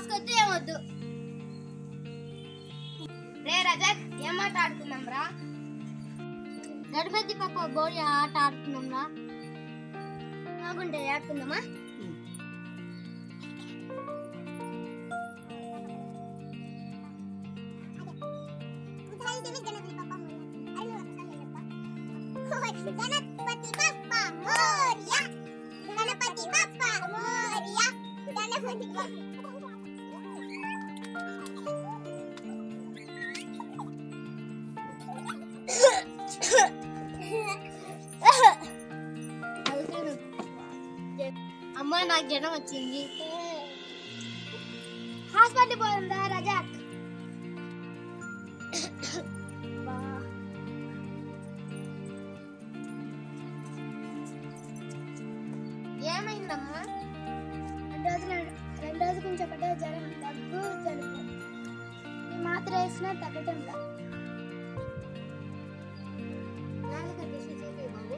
Mask వద్దు ఏమొద్దు రే రజక్ ఏం ఆట ఆడుకుందాం రా గణపతి పాప బోడి ఆట ఆడుకుందాం రా బాగుంటుంది ఆడుకుందామా గణపతి బప్ప మోరియా గణపతి బప్ప మోరియా గణపతి అమ్మ నాకు జ్వరం వచ్చింది హాస్పిటల్ పోతుందా రజాక్ బా. ఏమైందమ్మా రెండు రోజులు రెండు రోజుల నుంచి ఒకటే జ్వరం దగ్గు జలుబు ఈ మాత్ర వేసినా తగ్గటం లా. నాలుగు టిష్యూ చూపి బాబు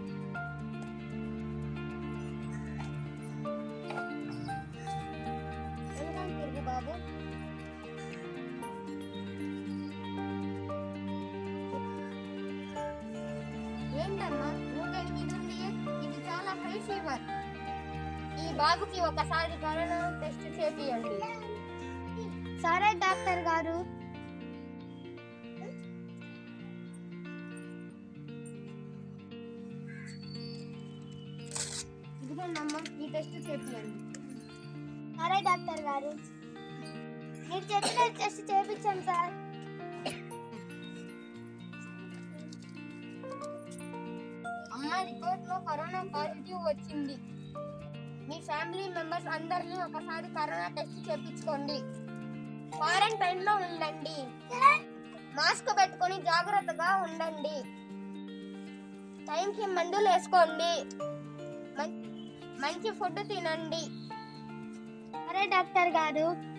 వెళ్దాం తిరిగి బాబు ఏంటమ్మా నూట ఎనిమిది ఉంది ఇది చాలా హై ఫీవర్ ఈ బాబుకి ఒకసారి కరోనా టెస్ట్ చేపియండి సరే డాక్టర్ గారు ఇదిగోండమ్మా ఈ టెస్ట్ చేపియండి సరే డాక్టర్ గారు మీరు చెప్పిన టెస్ట్ చేపించాను సార్ అమ్మ రిపోర్ట్ లో కరోనా పాజిటివ్ వచ్చింది మీ ఫ్యామిలీ మెంబర్స్ అందరినీ ఒకసారి కరోనా టెస్ట్ చేపించుకోండి క్వారంటైన్ లో ఉండండి మాస్క్ పెట్టుకొని జాగ్రత్తగా ఉండండి టైంకి మందులు వేసుకోండి మం- మంచి ఫుడ్ తినండి సరే డాక్టర్ గారు